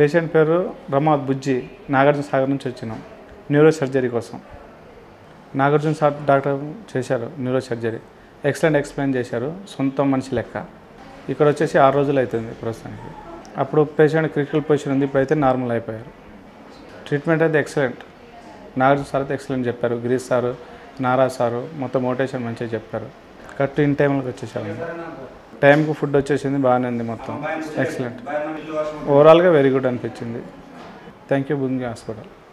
patient పేరు రమాద్ బుజ్జి నాగార్జున సాగర్ నుంచి వచ్చినాం న్యూరో సర్జరీ కోసం నాగార్జున సార్ డాక్టర్ చేశారు న్యూరో సర్జరీ ఎక్సలెంట్ ఎక్స్ప్లెయిన్ చేశారు సొంత మనిషి లెక్క ఇక్కడ వచ్చేసి ఆరు రోజులు అవుతుంది ప్రస్తుతానికి అప్పుడు పేషెంట్ క్రిటికల్ పొజిషన్ ఉంది ఇప్పుడైతే నార్మల్ అయిపోయారు ట్రీట్మెంట్ అయితే ఎక్సలెంట్ నాగార్జున సార్ అయితే ఎక్సలెంట్ చెప్పారు గిరీష్ సారు నారా సారు మొత్తం మోటివేషన్ మంచిగా చెప్పారు కరెక్ట్ ఇన్ టైంలోకి వచ్చేసారు టైంకి ఫుడ్ వచ్చేసింది బాగానే ఉంది మొత్తం ఎక్సలెంట్ ఓవరాల్గా వెరీ గుడ్ అనిపించింది థ్యాంక్ యూ బుంగి హాస్పిటల్